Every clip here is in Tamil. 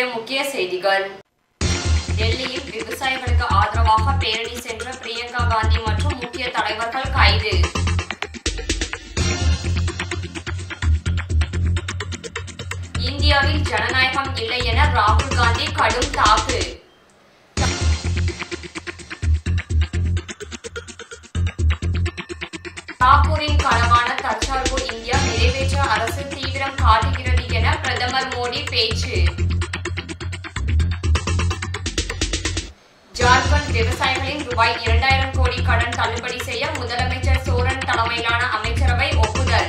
இன்றைய முக்கிய செய்திகள் டெல்லியில் விவசாயிகளுக்கு ஆதரவாக பேரணி சென்ற பிரியங்கா காந்தி மற்றும் முக்கிய தலைவர்கள் கைது இந்தியாவில் ஜனநாயகம் இல்லை என ராகுல் காந்தி கடும் தாக்கு தாக்கூரின் கனவான தற்சார்பு இந்தியா நிறைவேற்ற அரசு தீவிரம் காட்டுகிறது என பிரதமர் மோடி பேச்சு ஜார்க்கண்ட் விவசாயிகளின் ரூபாய் இரண்டாயிரம் கோடி கடன் தள்ளுபடி செய்ய முதலமைச்சர் சோரன் தலைமையிலான அமைச்சரவை ஒப்புதல்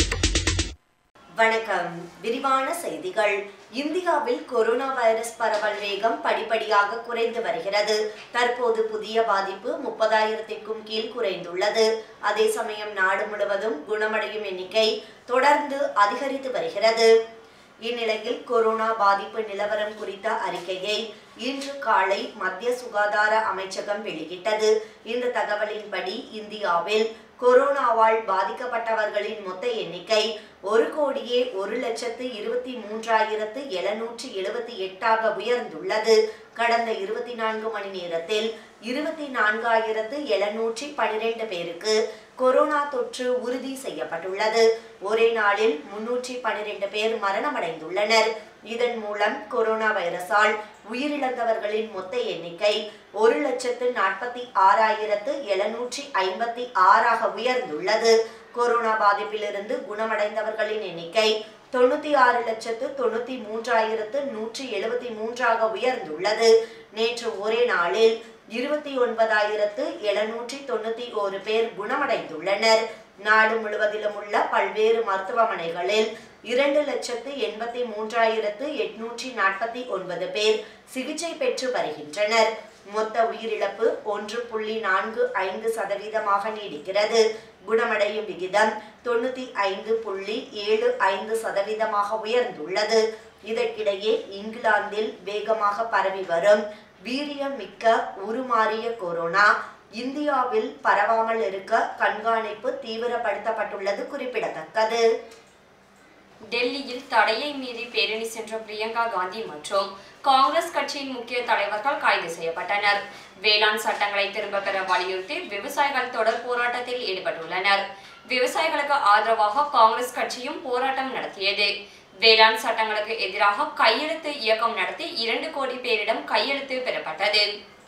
வணக்கம் விரிவான செய்திகள் இந்தியாவில் கொரோனா வைரஸ் பரவல் வேகம் படிப்படியாக குறைந்து வருகிறது தற்போது புதிய பாதிப்பு முப்பதாயிரத்திற்கும் கீழ் குறைந்துள்ளது அதே சமயம் நாடு முழுவதும் குணமடையும் எண்ணிக்கை தொடர்ந்து அதிகரித்து வருகிறது இந்நிலையில் கொரோனா பாதிப்பு நிலவரம் குறித்த அறிக்கையை இன்று காலை மத்திய சுகாதார அமைச்சகம் வெளியிட்டது இந்த தகவலின்படி இந்தியாவில் கொரோனாவால் பாதிக்கப்பட்டவர்களின் மொத்த எண்ணிக்கை ஒரு கோடியே ஒரு லட்சத்து இருபத்தி மூன்றாயிரத்து எழுநூற்றி எழுபத்தி எட்டாக உயர்ந்துள்ளது கடந்த இருபத்தி நான்கு மணி நேரத்தில் இருபத்தி நான்காயிரத்து எழுநூற்றி பனிரெண்டு பேருக்கு கொரோனா தொற்று உறுதி செய்யப்பட்டுள்ளது ஒரே நாளில் முன்னூற்றி பனிரெண்டு பேர் மரணமடைந்துள்ளனர் இதன் மூலம் கொரோனா வைரஸால் உயிரிழந்தவர்களின் மொத்த எண்ணிக்கை ஒரு லட்சத்து நாற்பத்தி ஆறாயிரத்து எழுநூற்றி ஐம்பத்தி ஆறாக உயர்ந்துள்ளது கொரோனா பாதிப்பிலிருந்து குணமடைந்தவர்களின் எண்ணிக்கை தொண்ணூத்தி ஆறு லட்சத்து தொண்ணூத்தி மூன்றாயிரத்து நூற்றி எழுபத்தி மூன்றாக உயர்ந்துள்ளது நேற்று ஒரே நாளில் இருபத்தி ஒன்பதாயிரத்து எழுநூற்றி தொண்ணூத்தி ஒரு பேர் குணமடைந்துள்ளனர் நாடு முழுவதிலும் உள்ள பல்வேறு மருத்துவமனைகளில் இரண்டு லட்சத்து எண்பத்தி மூன்றாயிரத்து எட்நூற்றி நாற்பத்தி ஒன்பது பேர் சிகிச்சை பெற்று வருகின்றனர் மொத்த உயிரிழப்பு ஒன்று புள்ளி நான்கு ஐந்து சதவீதமாக நீடிக்கிறது குணமடையும் விகிதம் தொண்ணூத்தி ஐந்து புள்ளி ஏழு ஐந்து சதவீதமாக உயர்ந்துள்ளது இதற்கிடையே இங்கிலாந்தில் வேகமாக பரவி வரும் வீரியம் மிக்க உருமாறிய கொரோனா இந்தியாவில் பரவாமல் இருக்க கண்காணிப்பு தீவிரப்படுத்தப்பட்டுள்ளது குறிப்பிடத்தக்கது டெல்லியில் தடையை மீறி பேரணி சென்ற பிரியங்கா காந்தி மற்றும் காங்கிரஸ் கட்சியின் முக்கிய தலைவர்கள் கைது செய்யப்பட்டனர் வேளாண் சட்டங்களை திரும்ப பெற வலியுறுத்தி விவசாயிகள் தொடர் போராட்டத்தில் ஈடுபட்டுள்ளனர் விவசாயிகளுக்கு ஆதரவாக காங்கிரஸ் கட்சியும் போராட்டம் நடத்தியது வேளாண் சட்டங்களுக்கு எதிராக கையெழுத்து இயக்கம் நடத்தி இரண்டு கோடி பேரிடம் கையெழுத்து பெறப்பட்டது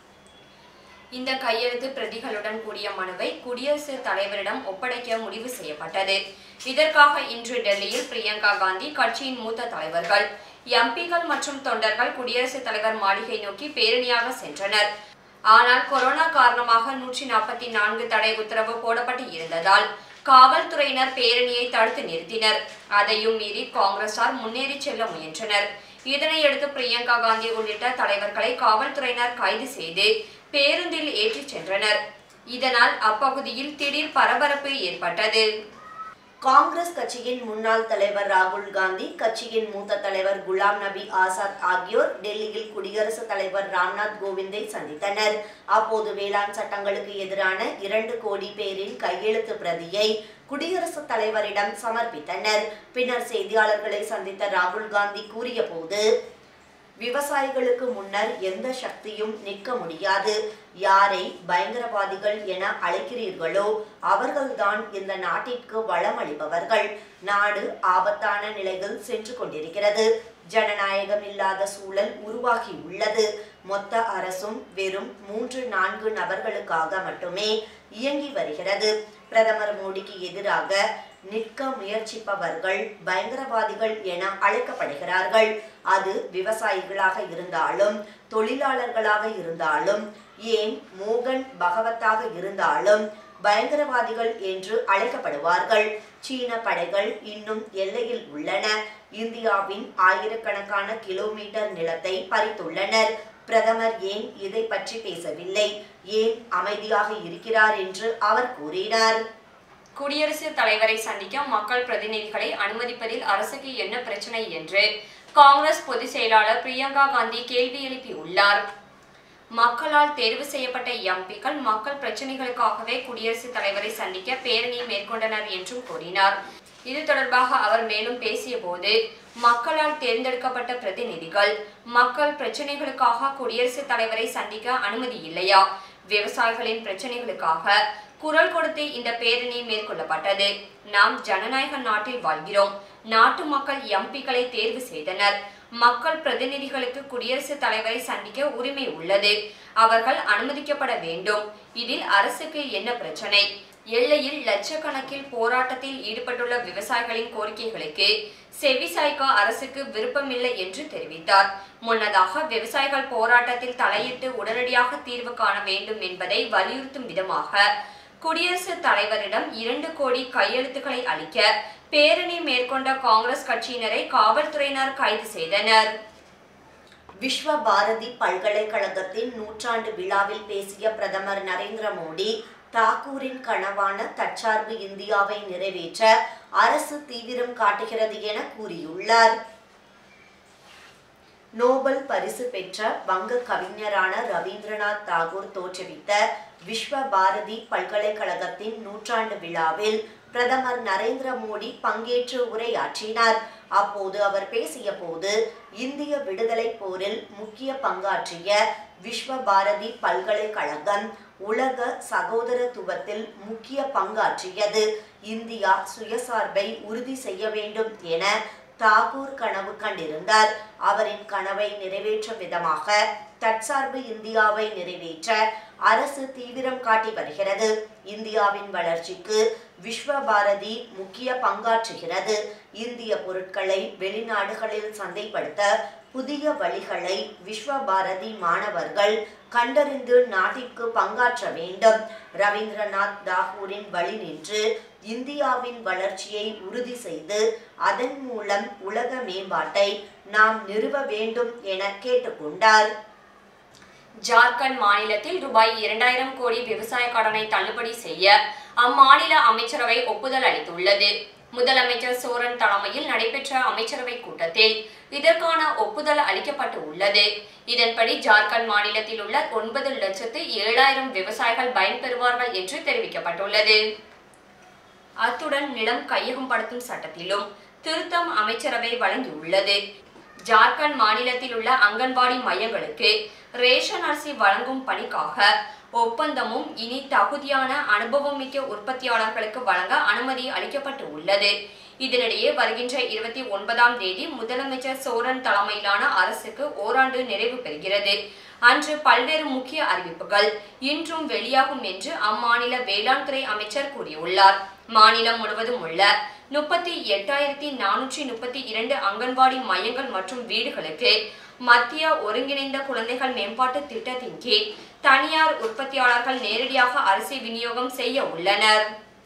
இந்த கையெழுத்து பிரதிகளுடன் கூடிய மனுவை குடியரசுத் தலைவரிடம் ஒப்படைக்க முடிவு செய்யப்பட்டது இதற்காக இன்று டெல்லியில் பிரியங்கா காந்தி கட்சியின் மூத்த தலைவர்கள் எம்பிகள் மற்றும் தொண்டர்கள் குடியரசுத் தலைவர் மாளிகை நோக்கி பேரணியாக சென்றனர் ஆனால் கொரோனா காரணமாக நூற்றி நாற்பத்தி நான்கு தடை உத்தரவு போடப்பட்டு இருந்ததால் காவல்துறையினர் பேரணியை தடுத்து நிறுத்தினர் அதையும் மீறி காங்கிரசார் முன்னேறி செல்ல முயன்றனர் இதனையடுத்து பிரியங்கா காந்தி உள்ளிட்ட தலைவர்களை காவல்துறையினர் கைது செய்து பேருந்தில் ஏற்றிச் சென்றனர் இதனால் அப்பகுதியில் திடீர் பரபரப்பு ஏற்பட்டது காங்கிரஸ் கட்சியின் முன்னாள் தலைவர் ராகுல் காந்தி கட்சியின் மூத்த தலைவர் குலாம் நபி ஆசாத் ஆகியோர் டெல்லியில் குடியரசுத் தலைவர் ராம்நாத் கோவிந்தை சந்தித்தனர் அப்போது வேளாண் சட்டங்களுக்கு எதிரான இரண்டு கோடி பேரின் கையெழுத்து பிரதியை குடியரசுத் தலைவரிடம் சமர்ப்பித்தனர் பின்னர் செய்தியாளர்களை சந்தித்த ராகுல் காந்தி கூறிய போது விவசாயிகளுக்கு முன்னர் எந்த சக்தியும் நிற்க முடியாது யாரை பயங்கரவாதிகள் என அழைக்கிறீர்களோ அவர்கள்தான் இந்த நாட்டிற்கு வளம் அளிப்பவர்கள் நாடு ஆபத்தான நிலையில் சென்று கொண்டிருக்கிறது ஜனநாயகம் இல்லாத சூழல் உருவாகி உள்ளது மொத்த அரசும் வெறும் மூன்று நான்கு நபர்களுக்காக மட்டுமே இயங்கி வருகிறது பிரதமர் மோடிக்கு எதிராக நிற்க முயற்சிப்பவர்கள் பயங்கரவாதிகள் என அழைக்கப்படுகிறார்கள் அது விவசாயிகளாக இருந்தாலும் தொழிலாளர்களாக இருந்தாலும் ஏன் மோகன் பகவத்தாக இருந்தாலும் பயங்கரவாதிகள் என்று அழைக்கப்படுவார்கள் சீன படைகள் இன்னும் எல்லையில் உள்ளன இந்தியாவின் ஆயிரக்கணக்கான கிலோமீட்டர் நிலத்தை பறித்துள்ளனர் பிரதமர் ஏன் இதை பற்றி பேசவில்லை ஏன் அமைதியாக இருக்கிறார் என்று அவர் கூறினார் குடியரசுத் தலைவரை சந்திக்க மக்கள் பிரதிநிதிகளை அனுமதிப்பதில் அரசுக்கு என்ன பிரச்சனை என்று காங்கிரஸ் பொதுச் செயலாளர் பிரியங்கா காந்தி கேள்வி எழுப்பியுள்ளார் மக்களால் தேர்வு செய்யப்பட்ட எம்பிக்கள் மக்கள் பிரச்சனைகளுக்காகவே குடியரசுத் தலைவரை சந்திக்க பேரணி மேற்கொண்டனர் என்றும் கூறினார் இது தொடர்பாக அவர் மேலும் பேசிய போது மக்களால் தேர்ந்தெடுக்கப்பட்ட பிரதிநிதிகள் மக்கள் பிரச்சனைகளுக்காக குடியரசுத் தலைவரை சந்திக்க அனுமதி இல்லையா விவசாயிகளின் பிரச்சனைகளுக்காக குரல் கொடுத்து இந்த பேரணி மேற்கொள்ளப்பட்டது நாம் ஜனநாயக நாட்டில் வாழ்கிறோம் நாட்டு மக்கள் எம்பிக்களை தேர்வு செய்தனர் மக்கள் பிரதிநிதிகளுக்கு குடியரசுத் தலைவரை சந்திக்க உரிமை உள்ளது அவர்கள் அனுமதிக்கப்பட வேண்டும் இதில் அரசுக்கு என்ன பிரச்சனை எல்லையில் லட்சக்கணக்கில் போராட்டத்தில் ஈடுபட்டுள்ள விவசாயிகளின் கோரிக்கைகளுக்கு செவிசாய்க்க அரசுக்கு விருப்பமில்லை என்று தெரிவித்தார் முன்னதாக விவசாயிகள் போராட்டத்தில் தலையிட்டு உடனடியாக தீர்வு காண வேண்டும் என்பதை வலியுறுத்தும் விதமாக குடியரசுத் தலைவரிடம் இரண்டு கோடி கையெழுத்துக்களை அளிக்க பேரணி மேற்கொண்ட காங்கிரஸ் கட்சியினரை காவல்துறையினர் கைது செய்தனர் விஸ்வ பாரதி பல்கலைக்கழகத்தின் நூற்றாண்டு விழாவில் பேசிய பிரதமர் நரேந்திர மோடி தாக்கூரின் கனவான தற்சார்பு இந்தியாவை நிறைவேற்ற அரசு தீவிரம் காட்டுகிறது என கூறியுள்ளார் நோபல் பரிசு பெற்ற வங்க கவிஞரான ரவீந்திரநாத் தாகூர் தோற்றுவித்த விஸ்வ பாரதி பல்கலைக்கழகத்தின் நூற்றாண்டு விழாவில் பிரதமர் நரேந்திர மோடி பங்கேற்று உரையாற்றினார் அப்போது அவர் பேசிய போது இந்திய விடுதலை போரில் முக்கிய பங்காற்றிய விஸ்வ பாரதி பல்கலைக்கழகம் உலக சகோதரத்துவத்தில் முக்கிய பங்காற்றியது இந்தியா சுயசார்பை உறுதி செய்ய வேண்டும் என தாகூர் கனவு கண்டிருந்தார் அவரின் கனவை நிறைவேற்றும் விதமாக தற்சார்பு இந்தியாவை நிறைவேற்ற அரசு தீவிரம் காட்டி வருகிறது இந்தியாவின் வளர்ச்சிக்கு விஸ்வ பாரதி முக்கிய பங்காற்றுகிறது இந்திய பொருட்களை வெளிநாடுகளில் சந்தைப்படுத்த புதிய வழிகளை விஸ்வ பாரதி மாணவர்கள் கண்டறிந்து நாட்டிற்கு பங்காற்ற வேண்டும் ரவீந்திரநாத் தாகூரின் வழி நின்று இந்தியாவின் வளர்ச்சியை உறுதி செய்து அதன் மூலம் உலக மேம்பாட்டை நாம் நிறுவ வேண்டும் என கேட்டுக்கொண்டார் ஜார்க்கண்ட் மாநிலத்தில் ரூபாய் இரண்டாயிரம் கோடி விவசாய கடனை தள்ளுபடி செய்ய அம்மாநில அமைச்சரவை ஒப்புதல் அளித்துள்ளது முதலமைச்சர் சோரன் தலைமையில் நடைபெற்ற அமைச்சரவை கூட்டத்தில் இதற்கான ஒப்புதல் அளிக்கப்பட்டு உள்ளது இதன்படி ஜார்க்கண்ட் மாநிலத்தில் உள்ள ஒன்பது லட்சத்து ஏழாயிரம் விவசாயிகள் பயன்பெறுவார்கள் என்று தெரிவிக்கப்பட்டுள்ளது அத்துடன் நிலம் கையகப்படுத்தும் சட்டத்திலும் திருத்தம் அமைச்சரவை வழங்கியுள்ளது ஜார்க்கண்ட் மாநிலத்தில் உள்ள அங்கன்வாடி மையங்களுக்கு ரேஷன் அரிசி வழங்கும் பணிக்காக ஒப்பந்தமும் இனி தகுதியான அனுபவமிக்க உற்பத்தியாளர்களுக்கு வழங்க அனுமதி அளிக்கப்பட்டு உள்ளது இதனிடையே வருகின்ற இருபத்தி ஒன்பதாம் தேதி முதலமைச்சர் சோரன் தலைமையிலான அரசுக்கு ஓராண்டு நிறைவு பெறுகிறது அன்று பல்வேறு முக்கிய அறிவிப்புகள் இன்றும் வெளியாகும் என்று அம்மாநில வேளாண் துறை அமைச்சர் கூறியுள்ளார் மாநிலம் முழுவதும் உள்ள முப்பத்தி எட்டாயிரத்தி நானூற்றி முப்பத்தி இரண்டு அங்கன்வாடி மையங்கள் மற்றும் வீடுகளுக்கு மத்திய ஒருங்கிணைந்த குழந்தைகள் மேம்பாட்டு திட்டத்தின் கீழ் தனியார் உற்பத்தியாளர்கள் நேரடியாக அரிசி விநியோகம் செய்ய உள்ளனர்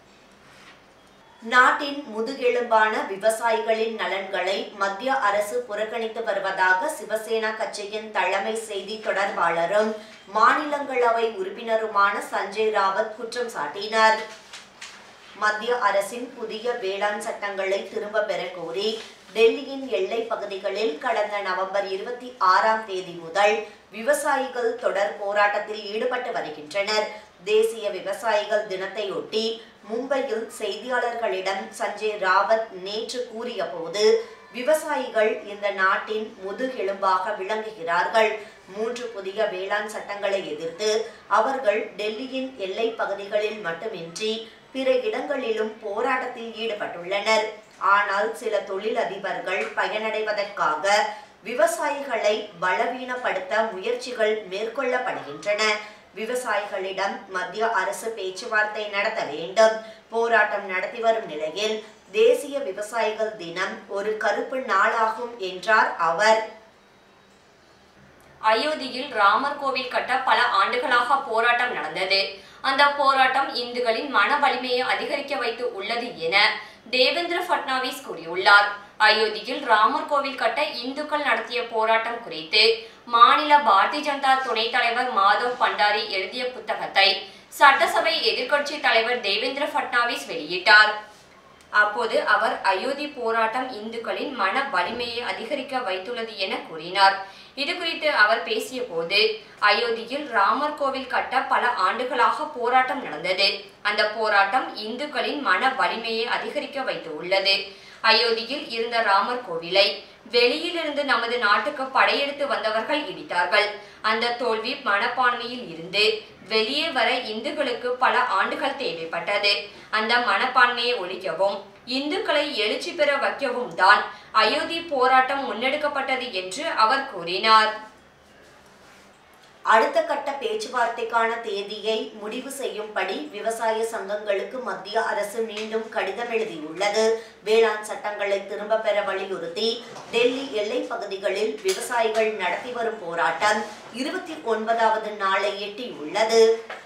நாட்டின் முதுகெலும்பான விவசாயிகளின் நலன்களை மத்திய அரசு புறக்கணித்து வருவதாக சிவசேனா கட்சியின் தலைமை செய்தி தொடர்பாளரும் மாநிலங்களவை உறுப்பினருமான சஞ்சய் ராவத் குற்றம் சாட்டினார் மத்திய அரசின் புதிய வேளாண் சட்டங்களை திரும்ப பெற கோரி டெல்லியின் எல்லை பகுதிகளில் கடந்த நவம்பர் இருபத்தி ஆறாம் தேதி முதல் விவசாயிகள் தொடர் போராட்டத்தில் ஈடுபட்டு வருகின்றனர் தேசிய விவசாயிகள் தினத்தையொட்டி மும்பையில் செய்தியாளர்களிடம் சஞ்சய் ராவத் நேற்று கூறிய போது விவசாயிகள் இந்த நாட்டின் முதுகெலும்பாக விளங்குகிறார்கள் மூன்று புதிய வேளாண் சட்டங்களை எதிர்த்து அவர்கள் டெல்லியின் எல்லை பகுதிகளில் மட்டுமின்றி பிற இடங்களிலும் போராட்டத்தில் ஈடுபட்டுள்ளனர் ஆனால் சில தொழிலதிபர்கள் பயனடைவதற்காக விவசாயிகளை பலவீனப்படுத்த முயற்சிகள் மேற்கொள்ளப்படுகின்றன விவசாயிகளிடம் மத்திய அரசு பேச்சுவார்த்தை நடத்த வேண்டும் போராட்டம் நடத்தி வரும் நிலையில் தேசிய விவசாயிகள் தினம் ஒரு கருப்பு நாளாகும் என்றார் அவர் அயோத்தியில் ராமர் கோவில் கட்ட பல ஆண்டுகளாக போராட்டம் நடந்தது அந்த போராட்டம் இந்துக்களின் மன வலிமையை அதிகரிக்க வைத்து உள்ளது என தேவேந்திர ஃபட்னாவிஸ் கூறியுள்ளார் அயோத்தியில் ராமர் கோவில் கட்ட இந்துக்கள் நடத்திய போராட்டம் குறித்து மாநில பாரதிய ஜனதா துணைத் தலைவர் மாதவ் பண்டாரி எழுதிய புத்தகத்தை சட்டசபை எதிர்க்கட்சி தலைவர் தேவேந்திர ஃபட்னாவிஸ் வெளியிட்டார் அப்போது அவர் அயோத்தி போராட்டம் இந்துக்களின் மன வலிமையை அதிகரிக்க வைத்துள்ளது என கூறினார் இது குறித்து அவர் பேசிய போது அயோத்தியில் ராமர் கோவில் கட்ட பல ஆண்டுகளாக போராட்டம் நடந்தது அந்த போராட்டம் இந்துக்களின் மன வலிமையை அதிகரிக்க வைத்து உள்ளது அயோத்தியில் இருந்த ராமர் கோவிலை வெளியிலிருந்து நமது நாட்டுக்கு படையெடுத்து வந்தவர்கள் இடித்தார்கள் அந்த தோல்வி மனப்பான்மையில் இருந்து வெளியே வர இந்துக்களுக்கு பல ஆண்டுகள் தேவைப்பட்டது அந்த மனப்பான்மையை ஒழிக்கவும் இந்துக்களை எழுச்சி பெற வைக்கவும் தான் அயோத்தி போராட்டம் முன்னெடுக்கப்பட்டது என்று அவர் கூறினார் அடுத்த கட்ட பேச்சுவார்த்தைக்கான தேதியை முடிவு செய்யும்படி விவசாய சங்கங்களுக்கு மத்திய அரசு மீண்டும் கடிதம் எழுதியுள்ளது வேளாண் சட்டங்களை திரும்ப பெற வலியுறுத்தி டெல்லி எல்லை பகுதிகளில் விவசாயிகள் நடத்தி வரும் போராட்டம் இருபத்தி ஒன்பதாவது நாளை எட்டியுள்ளது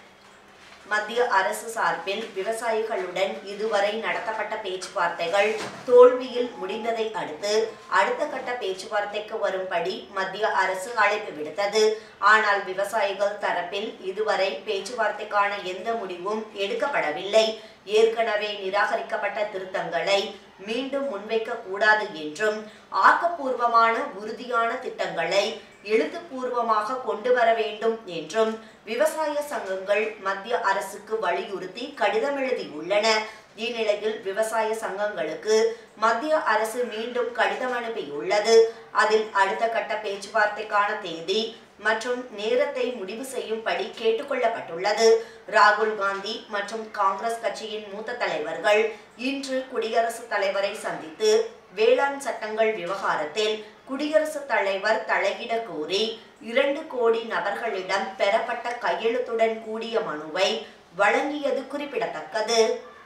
மத்திய அரசு சார்பில் விவசாயிகளுடன் இதுவரை நடத்தப்பட்ட பேச்சுவார்த்தைகள் தோல்வியில் முடிந்ததை அடுத்து அடுத்த கட்ட பேச்சுவார்த்தைக்கு வரும்படி மத்திய அரசு அழைப்பு விடுத்தது ஆனால் விவசாயிகள் தரப்பில் இதுவரை பேச்சுவார்த்தைக்கான எந்த முடிவும் எடுக்கப்படவில்லை ஏற்கனவே நிராகரிக்கப்பட்ட திருத்தங்களை மீண்டும் முன்வைக்க கூடாது என்றும் ஆக்கப்பூர்வமான உறுதியான திட்டங்களை எழுத்துப்பூர்வமாக கொண்டு வர வேண்டும் என்றும் விவசாய சங்கங்கள் மத்திய அரசுக்கு வலியுறுத்தி கடிதம் எழுதியுள்ளன இந்நிலையில் விவசாய சங்கங்களுக்கு மத்திய அரசு மீண்டும் கடிதம் அனுப்பியுள்ளது அதில் அடுத்த கட்ட பேச்சுவார்த்தைக்கான தேதி மற்றும் நேரத்தை முடிவு செய்யும்படி கேட்டுக்கொள்ளப்பட்டுள்ளது ராகுல் காந்தி மற்றும் காங்கிரஸ் கட்சியின் மூத்த தலைவர்கள் இன்று குடியரசுத் தலைவரை சந்தித்து வேளாண் சட்டங்கள் விவகாரத்தில் குடியரசுத் தலைவர் தலையிட கோரி இரண்டு கோடி நபர்களிடம் பெறப்பட்ட கையெழுத்துடன் கூடிய மனுவை வழங்கியது குறிப்பிடத்தக்கது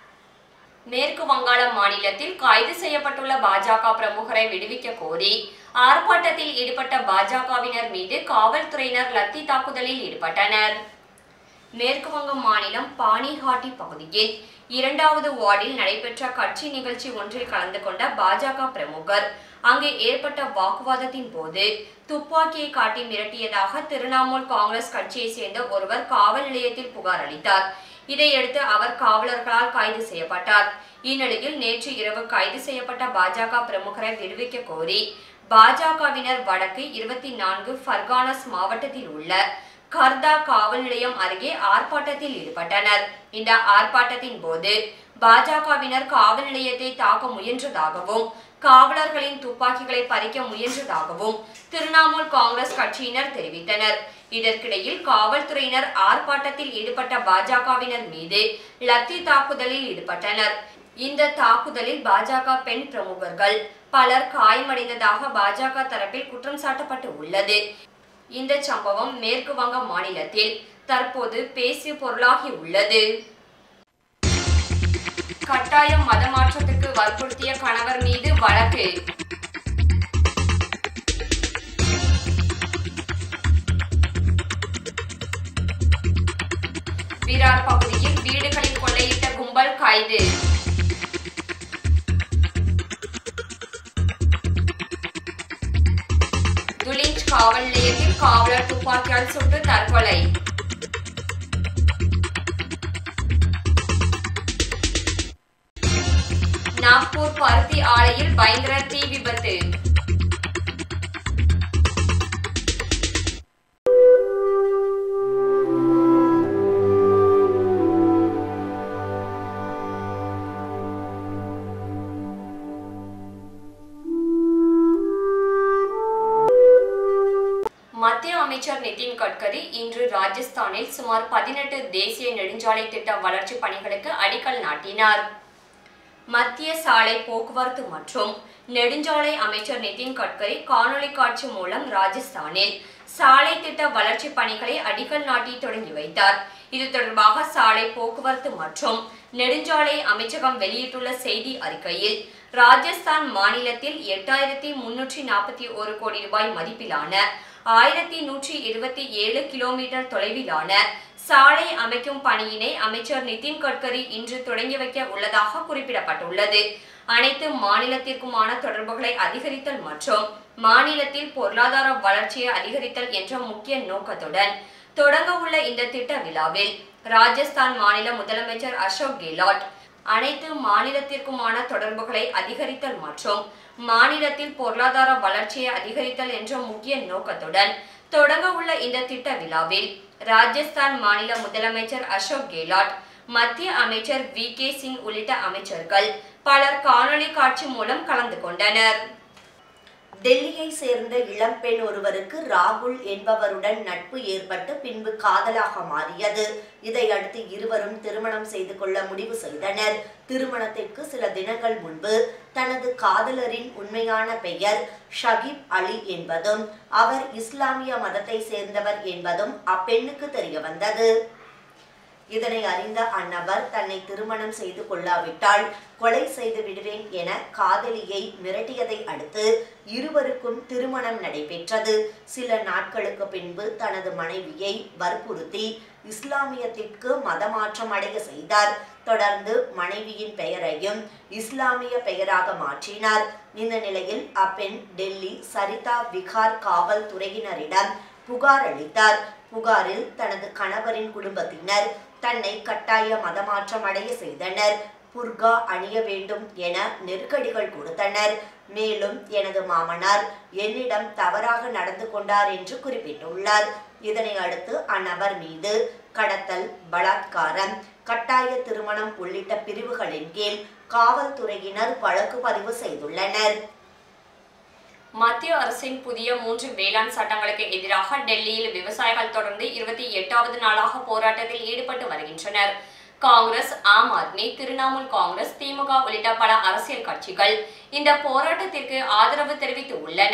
மேற்கு வங்காள மாநிலத்தில் கைது செய்யப்பட்டுள்ள பாஜக பிரமுகரை விடுவிக்க கோரி ஆர்ப்பாட்டத்தில் ஈடுபட்ட பாஜகவினர் மீது காவல்துறையினர் லத்தி தாக்குதலில் ஈடுபட்டனர் மேற்கு வங்கம் மாநிலம் பானிஹாட்டி பகுதியில் இரண்டாவது வார்டில் நடைபெற்ற கட்சி நிகழ்ச்சி ஒன்றில் கலந்து கொண்ட பாஜக பிரமுகர் அங்கே ஏற்பட்ட வாக்குவாதத்தின் போது துப்பாக்கியை காட்டி மிரட்டியதாக திரிணாமுல் காங்கிரஸ் கட்சியை சேர்ந்த ஒருவர் காவல் நிலையத்தில் புகார் அளித்தார் இதையடுத்து அவர் காவலர்களால் கைது செய்யப்பட்டார் இந்நிலையில் நேற்று இரவு கைது செய்யப்பட்ட பாஜக பிரமுகரை விடுவிக்க கோரி பாஜகவினர் வடக்கு இருபத்தி நான்கு ஃபர்கானஸ் மாவட்டத்தில் உள்ள கர்தா காவல் நிலையம் அருகே ஆர்ப்பாட்டத்தில் ஈடுபட்டனர் இந்த ஆர்ப்பாட்டத்தின் போது பாஜகவினர் காவல் நிலையத்தை தாக்க முயன்றதாகவும் காவலர்களின் துப்பாக்கிகளை பறிக்க முயன்றதாகவும் திரிணாமுல் காங்கிரஸ் கட்சியினர் தெரிவித்தனர் இதற்கிடையில் காவல்துறையினர் ஆர்ப்பாட்டத்தில் ஈடுபட்ட பாஜகவினர் மீது லத்தி தாக்குதலில் ஈடுபட்டனர் இந்த தாக்குதலில் பாஜக பெண் பிரமுகர்கள் பலர் காயமடைந்ததாக பாஜக தரப்பில் குற்றம் சாட்டப்பட்டு உள்ளது இந்த சம்பவம் மேற்கு வங்க மாநிலத்தில் தற்போது பேசிய பொருளாகி உள்ளது கட்டாயம் மதமாற்றத்துக்கு வற்புறுத்திய கணவர் மீது வழக்கு விரார் பகுதியில் வீடுகளில் கொள்ளையிட்ட கும்பல் கைது துலிஞ்ச் காவல் நிலையத்தில் காவலர் துப்பாக்கியால் சுட்டு தற்கொலை நாக்பூர் பருத்தி ஆலையில் பயங்கர தீ விபத்து மத்திய அமைச்சர் நிதின் கட்கரி இன்று ராஜஸ்தானில் சுமார் பதினெட்டு தேசிய நெடுஞ்சாலை திட்ட வளர்ச்சி பணிகளுக்கு அடிக்கல் நாட்டினார் மத்திய சாலை போக்குவரத்து மற்றும் நெடுஞ்சாலை அமைச்சர் நிதின் கட்கரி காணொளி காட்சி மூலம் ராஜஸ்தானில் சாலை திட்ட வளர்ச்சி பணிகளை அடிக்கல் நாட்டி தொடங்கி வைத்தார் இது தொடர்பாக சாலை போக்குவரத்து மற்றும் நெடுஞ்சாலை அமைச்சகம் வெளியிட்டுள்ள செய்தி அறிக்கையில் ராஜஸ்தான் மாநிலத்தில் எட்டாயிரத்தி முன்னூற்றி நாற்பத்தி ஒரு கோடி ரூபாய் மதிப்பிலான ஆயிரத்தி நூற்றி இருபத்தி ஏழு கிலோமீட்டர் தொலைவிலான சாலை அமைக்கும் பணியினை அமைச்சர் நிதின் கட்கரி இன்று தொடங்கி வைக்க உள்ளதாக குறிப்பிடப்பட்டுள்ளது அனைத்து மாநிலத்திற்குமான தொடர்புகளை அதிகரித்தல் மற்றும் மாநிலத்தில் பொருளாதார வளர்ச்சியை அதிகரித்தல் என்ற முக்கிய நோக்கத்துடன் தொடங்க உள்ள இந்த திட்ட விழாவில் ராஜஸ்தான் மாநில முதலமைச்சர் அசோக் கெலாட் அனைத்து மாநிலத்திற்குமான தொடர்புகளை அதிகரித்தல் மற்றும் மாநிலத்தில் பொருளாதார வளர்ச்சியை அதிகரித்தல் என்ற முக்கிய நோக்கத்துடன் தொடங்க உள்ள இந்த திட்ட விழாவில் ராஜஸ்தான் மாநில முதலமைச்சர் அசோக் கெலாட் மத்திய அமைச்சர் வி கே சிங் உள்ளிட்ட அமைச்சர்கள் பலர் காணொளி காட்சி மூலம் கலந்து கொண்டனர் டெல்லியை சேர்ந்த இளம்பெண் ஒருவருக்கு ராகுல் என்பவருடன் நட்பு ஏற்பட்டு பின்பு காதலாக மாறியது இதையடுத்து இருவரும் திருமணம் செய்து கொள்ள முடிவு செய்தனர் திருமணத்திற்கு சில தினங்கள் முன்பு தனது காதலரின் உண்மையான பெயர் ஷகிப் அலி என்பதும் அவர் இஸ்லாமிய மதத்தை சேர்ந்தவர் என்பதும் அப்பெண்ணுக்கு தெரிய வந்தது இதனை அறிந்த அந்நபர் தன்னை திருமணம் செய்து கொள்ளாவிட்டால் கொலை செய்து விடுவேன் என காதலியை மிரட்டியதை அடுத்து இருவருக்கும் திருமணம் நடைபெற்றது சில நாட்களுக்கு பின்பு தனது மனைவியை வற்புறுத்தி இஸ்லாமியத்திற்கு மதமாற்றம் அடைய செய்தார் தொடர்ந்து மனைவியின் பெயரையும் இஸ்லாமிய பெயராக மாற்றினார் இந்த நிலையில் அப்பெண் டெல்லி சரிதா விகார் காவல்துறையினரிடம் புகார் அளித்தார் புகாரில் தனது கணவரின் குடும்பத்தினர் தன்னை கட்டாய மதமாற்றம் அடைய செய்தனர் புர்கா அணிய வேண்டும் என நெருக்கடிகள் கொடுத்தனர் மேலும் எனது மாமனார் என்னிடம் தவறாக நடந்து கொண்டார் என்று குறிப்பிட்டுள்ளார் இதனை அடுத்து அந்நபர் மீது கடத்தல் பலாத்காரம் கட்டாய திருமணம் உள்ளிட்ட பிரிவுகளின் கீழ் காவல்துறையினர் வழக்கு பதிவு செய்துள்ளனர் மத்திய அரசின் புதிய மூன்று வேளாண் சட்டங்களுக்கு எதிராக டெல்லியில் விவசாயிகள் தொடர்ந்து இருபத்தி எட்டாவது நாளாக போராட்டத்தில் ஈடுபட்டு வருகின்றனர் காங்கிரஸ் ஆம் ஆத்மி திரிணாமுல் காங்கிரஸ் திமுக உள்ளிட்ட பல அரசியல் கட்சிகள் இந்த போராட்டத்திற்கு ஆதரவு தெரிவித்து உள்ளன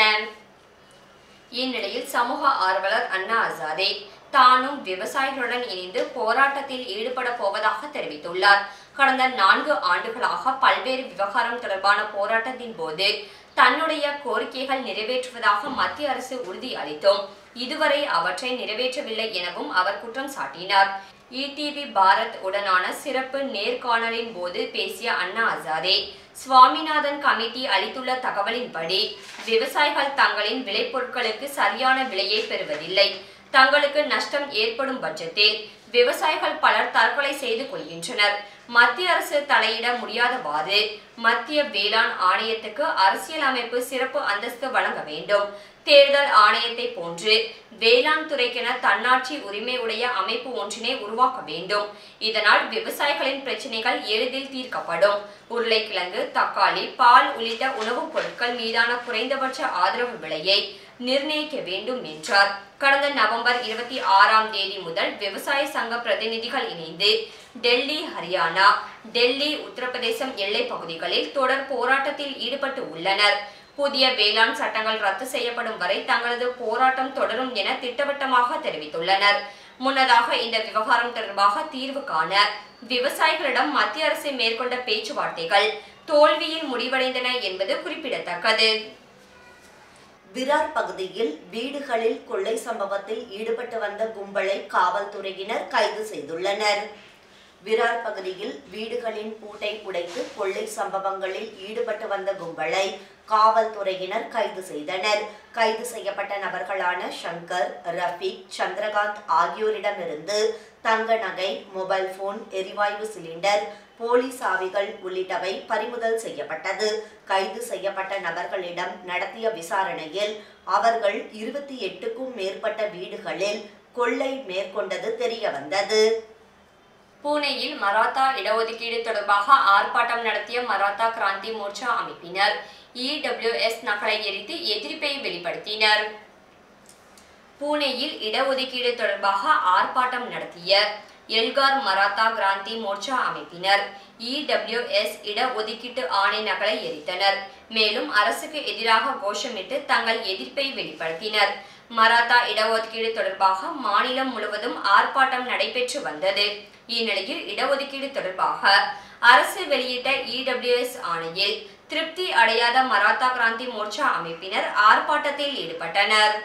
இந்நிலையில் சமூக ஆர்வலர் அண்ணா அசாதே தானும் விவசாயிகளுடன் இணைந்து போராட்டத்தில் ஈடுபட போவதாக தெரிவித்துள்ளார் கடந்த நான்கு ஆண்டுகளாக பல்வேறு விவகாரம் தொடர்பான போராட்டத்தின் போது தன்னுடைய கோரிக்கைகள் நிறைவேற்றுவதாக மத்திய அரசு உறுதி அளித்தும் இதுவரை அவற்றை நிறைவேற்றவில்லை எனவும் அவர் குற்றம் சாட்டினார் இடிவி பாரத் உடனான சிறப்பு நேர்காணலின் போது பேசிய அண்ணா அசாதே சுவாமிநாதன் கமிட்டி அளித்துள்ள தகவலின்படி விவசாயிகள் தங்களின் விளைபொருட்களுக்கு சரியான விலையை பெறுவதில்லை தங்களுக்கு நஷ்டம் ஏற்படும் பட்சத்தில் விவசாயிகள் பலர் தற்கொலை செய்து கொள்கின்றனர் மத்திய அரசு தலையிட முடியாதவாறு மத்திய வேளாண் ஆணையத்துக்கு அரசியல் அமைப்பு சிறப்பு அந்தஸ்து வழங்க வேண்டும் தேர்தல் ஆணையத்தை போன்று வேளாண் துறைக்கென தன்னாட்சி உரிமை உடைய அமைப்பு ஒன்றினை உருவாக்க வேண்டும் இதனால் விவசாயிகளின் பிரச்சனைகள் எளிதில் தீர்க்கப்படும் உருளைக்கிழங்கு தக்காளி பால் உள்ளிட்ட உணவுப் பொருட்கள் மீதான குறைந்தபட்ச ஆதரவு விலையை நிர்ணயிக்க வேண்டும் என்றார் கடந்த நவம்பர் இருபத்தி ஆறாம் தேதி முதல் விவசாய சங்க பிரதிநிதிகள் இணைந்து டெல்லி ஹரியானா டெல்லி உத்தரப்பிரதேசம் எல்லை பகுதிகளில் தொடர் போராட்டத்தில் ஈடுபட்டு உள்ளனர் புதிய வேளாண் சட்டங்கள் ரத்து செய்யப்படும் வரை தங்களது போராட்டம் தொடரும் என திட்டவட்டமாக தெரிவித்துள்ளனர் முன்னதாக இந்த விவகாரம் தொடர்பாக தீர்வு காண விவசாயிகளிடம் மத்திய அரசு மேற்கொண்ட பேச்சுவார்த்தைகள் தோல்வியில் முடிவடைந்தன என்பது குறிப்பிடத்தக்கது விரார் பகுதியில் வீடுகளில் கொள்ளை சம்பவத்தில் ஈடுபட்டு வந்த கும்பலை காவல்துறையினர் கைது செய்துள்ளனர் விரார் பகுதியில் வீடுகளின் பூட்டை உடைத்து கொள்ளை சம்பவங்களில் ஈடுபட்டு வந்த கும்பலை காவல்துறையினர் கைது செய்தனர் கைது செய்யப்பட்ட நபர்களான சங்கர் ரஃபீக் சந்திரகாந்த் ஆகியோரிடமிருந்து தங்க நகை மொபைல் போன் எரிவாயு சிலிண்டர் போலி சாவிகள் உள்ளிட்டவை பறிமுதல் செய்யப்பட்டது கைது செய்யப்பட்ட நபர்களிடம் நடத்திய விசாரணையில் அவர்கள் இருபத்தி எட்டுக்கும் மேற்பட்ட வீடுகளில் கொள்ளை மேற்கொண்டது தெரிய வந்தது பூனேயில் மராத்தா இடஒதுக்கீடு தொடர்பாக ஆர்ப்பாட்டம் நடத்திய மராத்தா கிராந்தி மோர்ச்சா அமைப்பினர் இடபிள்யூஎஸ் நகலை எரித்து எதிர்ப்பை வெளிப்படுத்தினர் பூனேயில் இடஒதுக்கீடு தொடர்பாக ஆர்ப்பாட்டம் நடத்திய எல்கார் மராத்தா கிராந்தி மோர்ச்சா அமைப்பினர் இடபிள்யூஎஸ் இடஒதுக்கீட்டு ஆணை நகலை எரித்தனர் மேலும் அரசுக்கு எதிராக கோஷமிட்டு தங்கள் எதிர்ப்பை வெளிப்படுத்தினர் மராத்தா இடஒதுக்கீடு தொடர்பாக மாநிலம் முழுவதும் ஆர்ப்பாட்டம் நடைபெற்று வந்தது இந்நிலையில் இடஒதுக்கீடு தொடர்பாக அரசு வெளியிட்ட இடபிள்யூஎஸ் ஆணையில் திருப்தி அடையாத மராத்தா கிராந்தி மோர்ச்சா அமைப்பினர் ஆர்ப்பாட்டத்தில் ஈடுபட்டனர்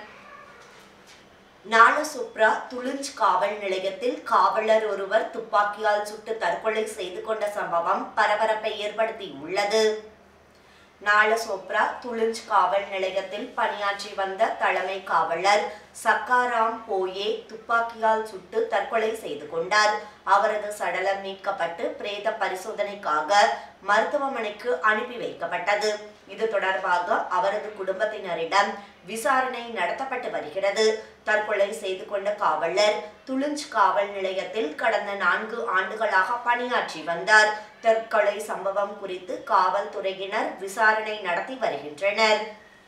நாலசுப்ரா துளிஞ்ச் காவல் நிலையத்தில் காவலர் ஒருவர் துப்பாக்கியால் சுட்டு தற்கொலை செய்து கொண்ட சம்பவம் பரபரப்பை ஏற்படுத்தியுள்ளது நாலசோப்ரா துளிஞ்ச் காவல் நிலையத்தில் பணியாற்றி வந்த தலைமை காவலர் சக்காராம் போயே துப்பாக்கியால் சுட்டு தற்கொலை செய்து கொண்டார் அவரது சடலம் மீட்கப்பட்டு பிரேத பரிசோதனைக்காக மருத்துவமனைக்கு அனுப்பி வைக்கப்பட்டது இது தொடர்பாக அவரது குடும்பத்தினரிடம் விசாரணை நடத்தப்பட்டு வருகிறது தற்கொலை செய்து கொண்ட காவலர் துளுஞ்ச் காவல் நிலையத்தில் கடந்த நான்கு ஆண்டுகளாக பணியாற்றி வந்தார் தற்கொலை சம்பவம் குறித்து காவல்துறையினர் விசாரணை நடத்தி வருகின்றனர்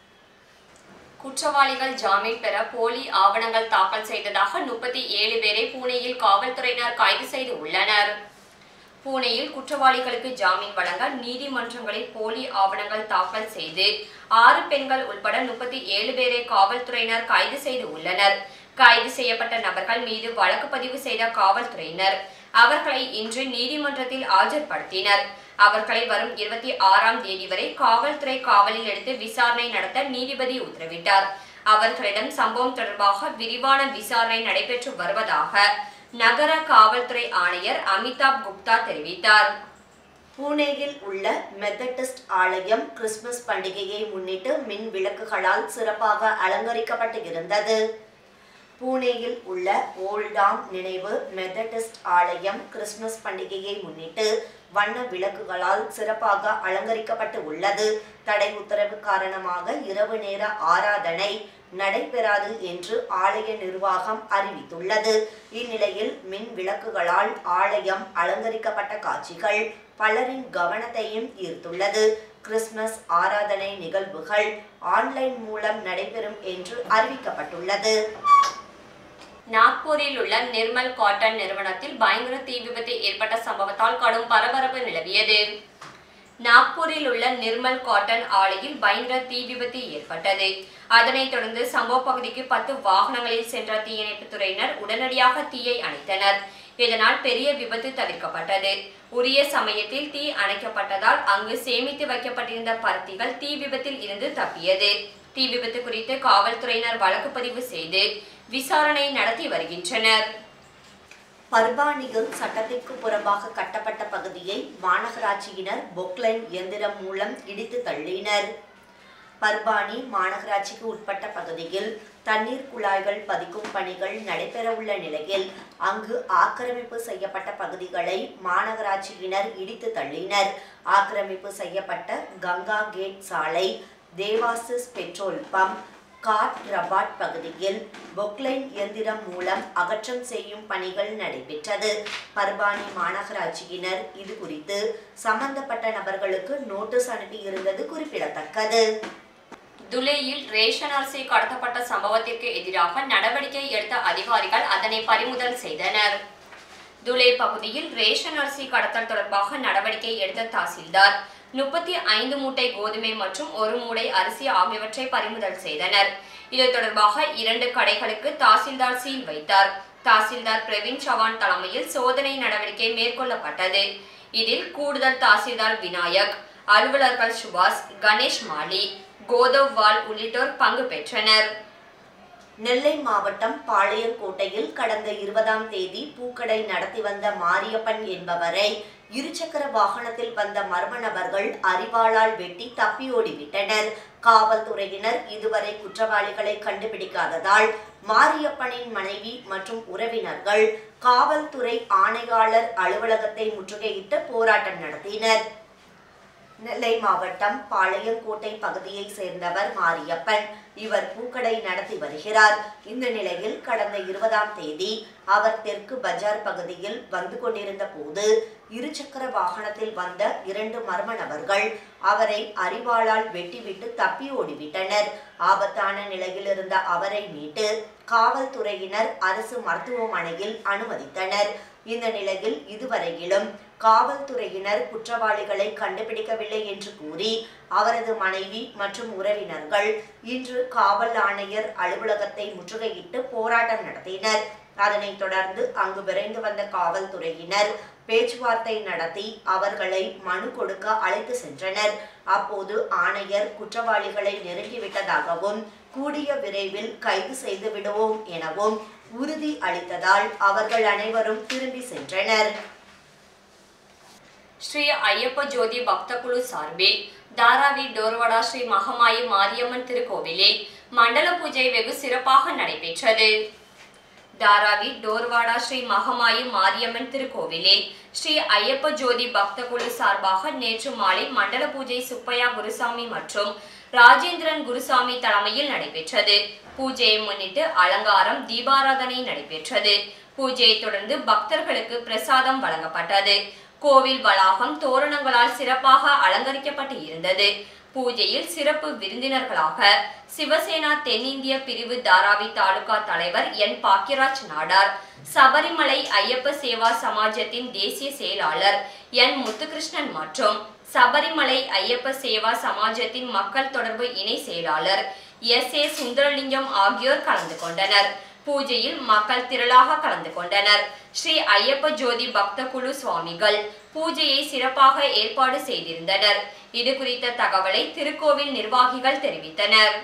குற்றவாளிகள் ஜாமீன் பெற போலி ஆவணங்கள் தாக்கல் செய்ததாக முப்பத்தி ஏழு பேரை பூனேயில் காவல்துறையினர் கைது செய்து உள்ளனர் பூனேயில் குற்றவாளிகளுக்கு ஜாமீன் வழங்க நீதிமன்றங்களில் போலி ஆவணங்கள் தாக்கல் செய்து ஆறு பெண்கள் உட்பட முப்பத்தி ஏழு பேரை காவல்துறையினர் கைது செய்து உள்ளனர் கைது செய்யப்பட்ட நபர்கள் மீது வழக்கு பதிவு செய்த காவல்துறையினர் அவர்களை இன்று நீதிமன்றத்தில் ஆஜர்படுத்தினர் அவர்களை வரும் இருபத்தி ஆறாம் தேதி வரை காவல்துறை காவலில் எடுத்து விசாரணை நடத்த நீதிபதி உத்தரவிட்டார் அவர்களிடம் சம்பவம் தொடர்பாக விரிவான விசாரணை நடைபெற்று வருவதாக நகர காவல்துறை ஆணையர் அமிதாப் குப்தா தெரிவித்தார் பூனேயில் உள்ள மெத்தடிஸ்ட் ஆலயம் கிறிஸ்துமஸ் பண்டிகையை முன்னிட்டு மின் விளக்குகளால் சிறப்பாக அலங்கரிக்கப்பட்டு இருந்தது பூனேயில் உள்ள ஓல்டாம் நினைவு மெத்தடிஸ்ட் ஆலயம் கிறிஸ்துமஸ் பண்டிகையை முன்னிட்டு வண்ண விளக்குகளால் சிறப்பாக அலங்கரிக்கப்பட்டு உள்ளது தடை உத்தரவு காரணமாக இரவு நேர ஆராதனை நடைபெறாது என்று ஆலய நிர்வாகம் அறிவித்துள்ளது இந்நிலையில் மின் விளக்குகளால் ஆலயம் அலங்கரிக்கப்பட்ட காட்சிகள் பலரின் கவனத்தையும் ஈர்த்துள்ளது கிறிஸ்துமஸ் ஆராதனை நிகழ்வுகள் ஆன்லைன் மூலம் நடைபெறும் என்று அறிவிக்கப்பட்டுள்ளது நாக்பூரில் உள்ள நிர்மல் காட்டன் நிறுவனத்தில் பயங்கர தீ விபத்து ஏற்பட்ட சம்பவத்தால் கடும் பரபரப்பு நிலவியது நாக்பூரில் உள்ள நிர்மல் காட்டன் ஆலையில் பயங்கர தீ விபத்து ஏற்பட்டது அதனைத் தொடர்ந்து சம்பவ பகுதிக்கு பத்து வாகனங்களில் சென்ற தீயணைப்புத் துறையினர் உடனடியாக தீயை அணைத்தனர் இதனால் பெரிய விபத்து தவிர்க்கப்பட்டது உரிய சமயத்தில் தீ அணைக்கப்பட்டதால் அங்கு சேமித்து வைக்கப்பட்டிருந்த பருத்திகள் தீ விபத்தில் இருந்து தப்பியது தீ விபத்து குறித்து காவல்துறையினர் வழக்கு பதிவு செய்து விசாரணை நடத்தி வருகின்றனர் பர்பானியில் சட்டத்திற்கு புறம்பாக கட்டப்பட்ட பகுதியை மாநகராட்சியினர் பொக்லைன் இயந்திரம் மூலம் இடித்து தள்ளினர் பர்பானி மாநகராட்சிக்கு உட்பட்ட பகுதியில் தண்ணீர் குழாய்கள் பதிக்கும் பணிகள் நடைபெறவுள்ள நிலையில் அங்கு ஆக்கிரமிப்பு செய்யப்பட்ட பகுதிகளை மாநகராட்சியினர் இடித்து தள்ளினர் ஆக்கிரமிப்பு செய்யப்பட்ட கங்கா கேட் சாலை தேவாசிஸ் பெட்ரோல் பம்ப் காட் ரபாட் பகுதியில் பொக்லைன் இயந்திரம் மூலம் அகற்றம் செய்யும் பணிகள் நடைபெற்றது பர்பானி மாநகராட்சியினர் இது குறித்து சம்பந்தப்பட்ட நபர்களுக்கு நோட்டீஸ் அனுப்பியிருந்தது குறிப்பிடத்தக்கது துலேயில் ரேஷன் அரிசி கடத்தப்பட்ட சம்பவத்திற்கு எதிராக நடவடிக்கை எடுத்த அதிகாரிகள் அதனை பறிமுதல் செய்தனர் துலே பகுதியில் ரேஷன் அரிசி கடத்தல் தொடர்பாக நடவடிக்கை எடுத்த தாசில்தார் முப்பத்தி ஐந்து மூட்டை கோதுமை மற்றும் ஒரு மூடை அரிசி ஆகியவற்றை பறிமுதல் செய்தனர் இது தொடர்பாக இரண்டு கடைகளுக்கு தாசில்தார் சீல் வைத்தார் தாசில்தார் பிரவீன் சவான் தலைமையில் சோதனை நடவடிக்கை மேற்கொள்ளப்பட்டது இதில் கூடுதல் தாசில்தார் விநாயக் அலுவலர்கள் சுபாஷ் கணேஷ் மாலி கோதவ் வால் உள்ளிட்டோர் பங்கு பெற்றனர் நெல்லை மாவட்டம் பாளையங்கோட்டையில் கடந்த இருபதாம் தேதி பூக்கடை நடத்தி வந்த மாரியப்பன் என்பவரை இருசக்கர வாகனத்தில் வந்த மர்ம நபர்கள் அரிவாளால் வெட்டி தப்பி ஓடிவிட்டனர் காவல்துறையினர் இதுவரை குற்றவாளிகளை கண்டுபிடிக்காததால் மாரியப்பனின் மனைவி மற்றும் உறவினர்கள் காவல்துறை ஆணையாளர் அலுவலகத்தை முற்றுகையிட்டு போராட்டம் நடத்தினர் நெல்லை மாவட்டம் பாளையங்கோட்டை பகுதியை சேர்ந்தவர் மாரியப்பன் இவர் பூக்கடை நடத்தி வருகிறார் இந்த நிலையில் கடந்த இருபதாம் தேதி அவர் தெற்கு பஜார் பகுதியில் வந்து கொண்டிருந்த போது இருசக்கர வாகனத்தில் வந்த இரண்டு மர்ம நபர்கள் அவரை அரிவாளால் வெட்டிவிட்டு தப்பி ஓடிவிட்டனர் ஆபத்தான நிலையில் இருந்த அவரை மீட்டு காவல்துறையினர் அரசு மருத்துவமனையில் அனுமதித்தனர் இந்த நிலையில் இதுவரையிலும் காவல்துறையினர் குற்றவாளிகளை கண்டுபிடிக்கவில்லை என்று கூறி அவரது மனைவி மற்றும் உறவினர்கள் இன்று காவல் ஆணையர் அலுவலகத்தை முற்றுகையிட்டு போராட்டம் நடத்தினர் அதனைத் தொடர்ந்து அங்கு விரைந்து வந்த காவல்துறையினர் பேச்சுவார்த்தை நடத்தி அவர்களை மனு கொடுக்க அழைத்து சென்றனர் அப்போது ஆணையர் குற்றவாளிகளை நெருங்கிவிட்டதாகவும் கூடிய விரைவில் கைது செய்து விடுவோம் எனவும் உறுதி அளித்ததால் அவர்கள் அனைவரும் திரும்பி சென்றனர் ஸ்ரீ ஐயப்ப ஜோதி பக்த குழு சார்பில் தாராவி டோர்வடா ஸ்ரீ மகமாயி மாரியம்மன் திருக்கோவிலில் மண்டல பூஜை வெகு சிறப்பாக நடைபெற்றது தாராவி டோர்வாடா ஸ்ரீ மகமாயி மாரியம்மன் திருக்கோவிலில் ஸ்ரீ ஐயப்ப ஜோதி பக்த குழு சார்பாக நேற்று மாலை மண்டல பூஜை சுப்பையா குருசாமி மற்றும் ராஜேந்திரன் குருசாமி தலைமையில் நடைபெற்றது பூஜையை முன்னிட்டு அலங்காரம் தீபாராதனை நடைபெற்றது பூஜையை தொடர்ந்து பக்தர்களுக்கு பிரசாதம் வழங்கப்பட்டது கோவில் வளாகம் தோரணங்களால் சிறப்பாக அலங்கரிக்கப்பட்டு இருந்தது பூஜையில் சிறப்பு விருந்தினர்களாக சிவசேனா தென்னிந்திய பிரிவு தாராவி தாலுகா தலைவர் என் பாக்கியராஜ் நாடார் சபரிமலை ஐயப்ப சேவா சமாஜத்தின் தேசிய செயலாளர் என் முத்துகிருஷ்ணன் மற்றும் சபரிமலை ஐயப்ப சேவா சமாஜத்தின் மக்கள் தொடர்பு இணை செயலாளர் எஸ் ஏ சுந்தரலிங்கம் ஆகியோர் கலந்து கொண்டனர் பூஜையில் மக்கள் திரளாக கலந்து கொண்டனர் ஸ்ரீ ஐயப்ப ஜோதி பக்த குழு சுவாமிகள் பூஜையை சிறப்பாக ஏற்பாடு செய்திருந்தனர் இது குறித்த தகவலை திருக்கோவில் நிர்வாகிகள் தெரிவித்தனர்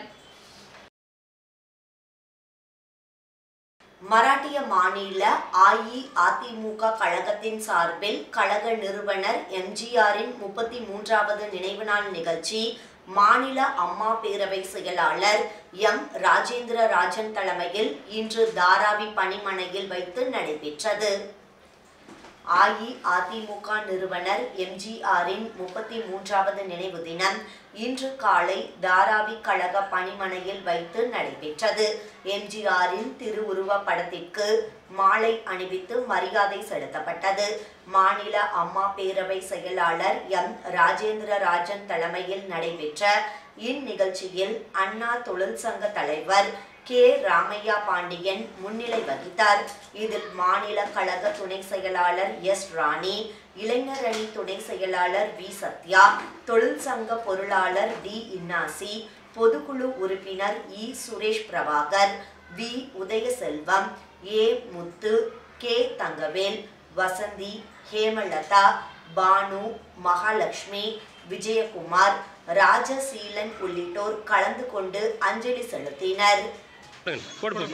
மராட்டிய மாநில அஇஅதிமுக கழகத்தின் சார்பில் கழக நிறுவனர் எம்ஜிஆரின் முப்பத்தி மூன்றாவது நினைவு நாள் நிகழ்ச்சி மாநில அம்மா பேரவை செயலாளர் எம் ராஜேந்திர ராஜன் தலைமையில் இன்று தாராவி பணிமனையில் வைத்து நடைபெற்றது அஇஅதிமுக நிறுவனர் எம்ஜிஆரின் முப்பத்தி மூன்றாவது நினைவு தினம் இன்று காலை தாராவி கழக பணிமனையில் வைத்து நடைபெற்றது எம்ஜிஆரின் திருவுருவ படத்திற்கு மாலை அணிவித்து மரியாதை செலுத்தப்பட்டது மாநில அம்மா பேரவை செயலாளர் எம் ராஜேந்திர ராஜன் தலைமையில் நடைபெற்ற இந்நிகழ்ச்சியில் அண்ணா தொழிற்சங்க தலைவர் கே ராமையா பாண்டியன் முன்னிலை வகித்தார் இதில் மாநில கழக துணை செயலாளர் எஸ் ராணி இளைஞர் அணி துணை செயலாளர் வி சத்யா தொழிற்சங்க பொருளாளர் டி இன்னாசி பொதுக்குழு உறுப்பினர் E Suresh Prabhakar V Udhayaselvam A Muthu K Thangavel Vasanthi Hemalatha Banu Mahalakshmi Vijayakumar Rajaseelan உள்ளிட்டோர் கலந்து கொண்டு அஞ்சலி செலுத்தினர் போடு போடு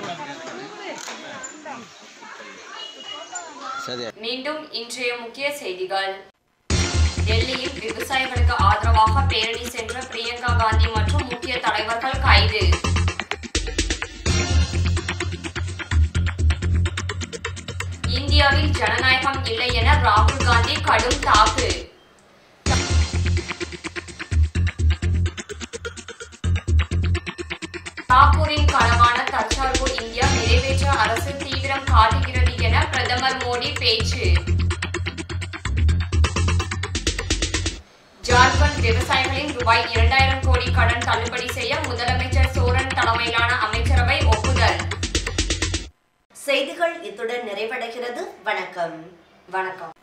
சரி மீண்டும் இன்றைய முக்கிய செய்திகள் டெல்லியில் விவசாயிகளுக்கு ஆதரவாக பேரணி சென்ற பிரியங்கா காந்தி மற்றும் முக்கிய தலைவர்கள் கைது இந்தியாவில் ஜனநாயகம் இல்லை என ராகுல் காந்தி கடும் தாக்கு தாக்கூரின் கனவான தற்சார்பு இந்தியா நிறைவேற்ற அரசு தீவிரம் காட்டுகிறது என பிரதமர் மோடி பேச்சு ஜார்க்கண்ட் விவசாயிகளின் ரூபாய் இரண்டாயிரம் கோடி கடன் தள்ளுபடி செய்ய முதலமைச்சர் சோரன் தலைமையிலான அமைச்சரவை ஒப்புதல் செய்திகள் இத்துடன் நிறைவடைகிறது வணக்கம் வணக்கம்